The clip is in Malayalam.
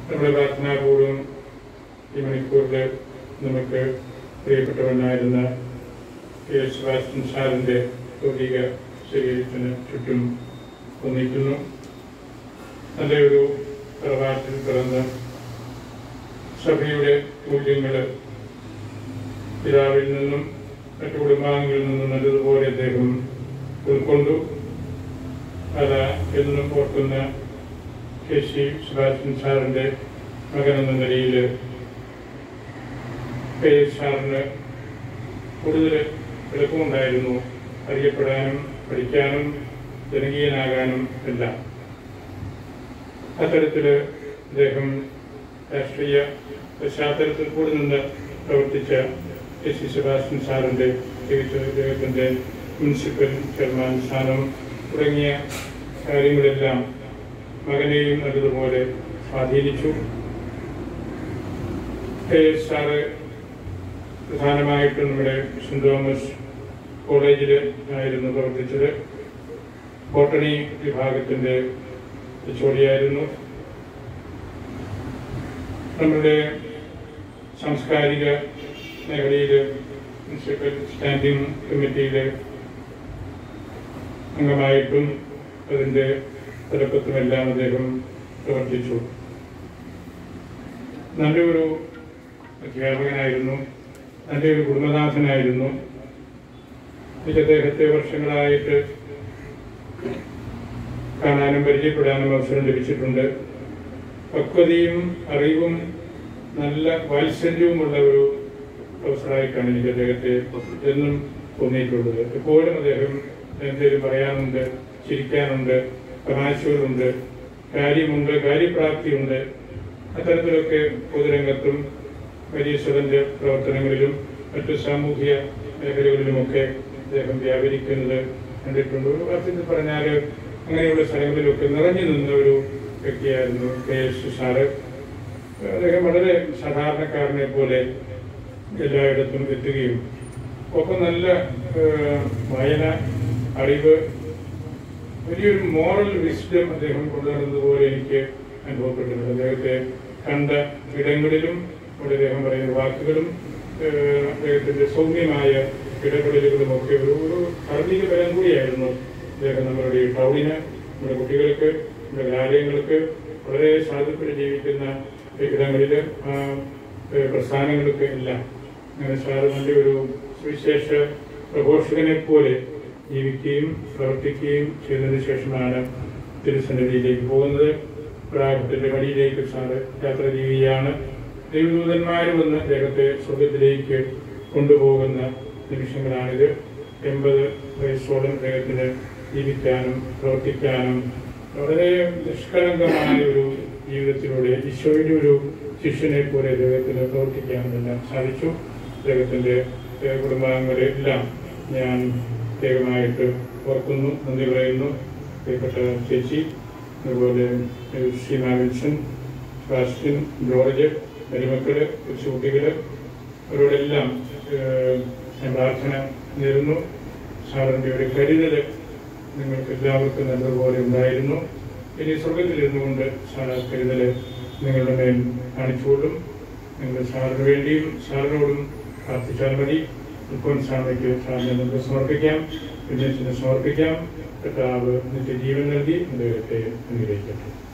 നമ്മുടെ പ്രാർത്ഥനാപൂർവ്വം ഈ മണിക്കൂറിൽ നമുക്ക് പ്രിയപ്പെട്ടവനായിരുന്ന കെ എസ് സെബാസ്റ്റ്യൻ സാറിൻ്റെ ഭൗതിക ശരീരത്തിന് ചുറ്റും ഒന്നിക്കുന്നു നല്ലൊരു തറവാട്ടിൽ പിറന്ന സഭയുടെ മൂല്യങ്ങൾ പിതാവിൽ നിന്നും മറ്റു കുടുംബാംഗങ്ങളിൽ നിന്നും നല്ലതുപോലെ അദ്ദേഹം ഉൾക്കൊണ്ടു പല എന്നും ഓർക്കുന്ന കെ സി സുഭാഷൻ സാറിൻ്റെ മകൻ എന്ന നിലയിൽ കെ എസ് സാറിന് കൂടുതൽ എളുപ്പമുണ്ടായിരുന്നു അറിയപ്പെടാനും പഠിക്കാനും ജനകീയനാകാനും എല്ലാം അത്തരത്തിൽ അദ്ദേഹം രാഷ്ട്രീയ പശ്ചാത്തലത്തിൽ കൂടി നിന്ന് പ്രവർത്തിച്ച കെ സി സെബാസ്റ്റ്യൻ സാറിൻ്റെ പ്രത്യേകിച്ച് അദ്ദേഹത്തിൻ്റെ മുനിസിപ്പൽ ചെയർമാൻ സ്ഥാനം തുടങ്ങിയ കാര്യങ്ങളെല്ലാം മകനെയും നല്ലതുപോലെ സ്വാധീനിച്ചു കെ എസ് സാറ് പ്രധാനമായിട്ടും നമ്മുടെ സെൻറ് തോമസ് കോളേജിൽ ആയിരുന്നു പ്രവർത്തിച്ചത് ബോട്ടണി വിഭാഗത്തിൻ്റെ ചോടിയായിരുന്നു നമ്മുടെ സാംസ്കാരിക മേഖലയിൽ മുനിസിപ്പൽ സ്റ്റാൻഡിംഗ് കമ്മിറ്റിയിൽ അംഗമായിട്ടും അതിൻ്റെ തുടക്കത്തുമെല്ലാം അദ്ദേഹം പ്രവർത്തിച്ചു നല്ലൊരു അധ്യാപകനായിരുന്നു നല്ലൊരു കുടുംബനാഥനായിരുന്നു എനിക്ക് അദ്ദേഹത്തെ വർഷങ്ങളായിട്ട് കാണാനും പരിചയപ്പെടാനും അവസരം ലഭിച്ചിട്ടുണ്ട് പക്വതയും അറിവും നല്ല വാത്സല്യവുമുള്ള ഒരു പ്രൊഫസറായിട്ടാണ് എനിക്ക് അദ്ദേഹത്തെ എന്നും തോന്നിയിട്ടുള്ളത് എപ്പോഴും അദ്ദേഹം എന്തെങ്കിലും പറയാനുണ്ട് ചിരിക്കാനുണ്ട് തമാശകളുണ്ട് കാര്യമുണ്ട് കാര്യപ്രാപ്തിയുണ്ട് അത്തരത്തിലൊക്കെ പൊതുരംഗത്തും പരീക്ഷകന്റെ പ്രവർത്തനങ്ങളിലും മറ്റു സാമൂഹിക മേഖലകളിലുമൊക്കെ അദ്ദേഹം വ്യാപരിക്കുന്നത് കണ്ടിട്ടുണ്ട് ഒരു വാർത്തയിൽ പറഞ്ഞാൽ അങ്ങനെയുള്ള സ്ഥലങ്ങളിലൊക്കെ നിറഞ്ഞു നിന്ന ഒരു വ്യക്തിയായിരുന്നു കെ എസ് സാറ് അദ്ദേഹം വളരെ സാധാരണക്കാരനെ പോലെ എല്ലായിടത്തും എത്തുകയും ഒപ്പം നല്ല ഏഹ്, വായന അറിവ് വലിയൊരു മോറൽ വിസ്ഡം അദ്ദേഹം കൊണ്ടുവരുന്നതുപോലെ എനിക്ക് അനുഭവപ്പെട്ടിട്ടുണ്ട് അദ്ദേഹത്തെ കണ്ട ഇടങ്ങളിലും ഇവിടെ അദ്ദേഹം പറയുന്ന വാക്കുകളും ഏഹ്, അദ്ദേഹത്തിന്റെ സൗമ്യമായ ഇടപെടലുകളും ഒക്കെ ഒരു ഒരു ധാർമ്മിക ബലം കൂടിയായിരുന്നു അദ്ദേഹം നമ്മളുടെ ഈ ടൗണിന് നമ്മുടെ കുട്ടികൾക്ക് നമ്മുടെ കാര്യങ്ങൾക്ക് വളരെ സാധ്യപ്പെട്ട് ജീവിക്കുന്ന ഇടങ്ങളിൽ പ്രസ്ഥാനങ്ങൾക്ക് എല്ലാം അങ്ങനെ സാറ് നല്ലൊരു സുവിശേഷ പ്രഘോഷകനെ പോലെ ജീവിക്കുകയും പ്രവർത്തിക്കുകയും ചെയ്തതിനു ശേഷമാണ് തിരുസന്നിധിയിലേക്ക് പോകുന്നത് പ്രാരംഭത്തിന്റെ വഴിയിലേക്ക് സാറ് യാത്ര ചെയ്യുകയാണ് ദൈവദൂതന്മാർ വന്ന് അദ്ദേഹത്തെ സ്വർഗത്തിലേക്ക് കൊണ്ടുപോകുന്ന നിമിഷങ്ങളാണിത് എൺപത് വയസ്സോളം അദ്ദേഹത്തിന് ജീവിക്കാനും പ്രവർത്തിക്കാനും വളരെ നിഷ്കളങ്കമായ ഒരു ജീവിതത്തിലൂടെ ഈശോയുടെ ഒരു ശിഷ്യനെ പോലെ അദ്ദേഹത്തിന് പ്രവർത്തിക്കാനും എല്ലാം സാധിച്ചു അദ്ദേഹത്തിന്റെ ഏഹ്, കുടുംബാംഗങ്ങളെല്ലാം ഞാൻ പ്രത്യേകമായിട്ട് ഓർക്കുന്നു നന്ദി പറയുന്നു പ്രിയപ്പെട്ട ചേച്ചി അതുപോലെ ഏഹ്, ശ്രീ മാവിൻസൺ സെബാസ്റ്റ്യൻ ജോർജ് മരുമക്കള് കൊച്ചുകുട്ടികള് അവരോടെല്ലാം ഏഹ്, ഞാൻ പ്രാർത്ഥന നേരുന്നു സാറിന്റെ ഒരു കരുതല് നിങ്ങൾക്ക് എല്ലാവർക്കും നല്ലതുപോലെ ഉണ്ടായിരുന്നു ഇനി സ്വർഗത്തിലിരുന്നു കൊണ്ട് സാർ ആ കരുതല് നിങ്ങളുടെ മേൽ കാണിച്ചുകൊള്ളും നിങ്ങൾ സാറിന് വേണ്ടിയും സാറിനോടും പ്രാർത്ഥിച്ചാൽ മതി ഇപ്പോൾ സാറിനേക്ക് സാറിനെ നമുക്ക് സമർപ്പിക്കാം വിദ്യാർത്ഥിനെ സമർപ്പിക്കാം കർത്താവ് നിത്യജീവൻ നൽകി അദ്ദേഹത്തെ അനുഗ്രഹിക്കട്ടെ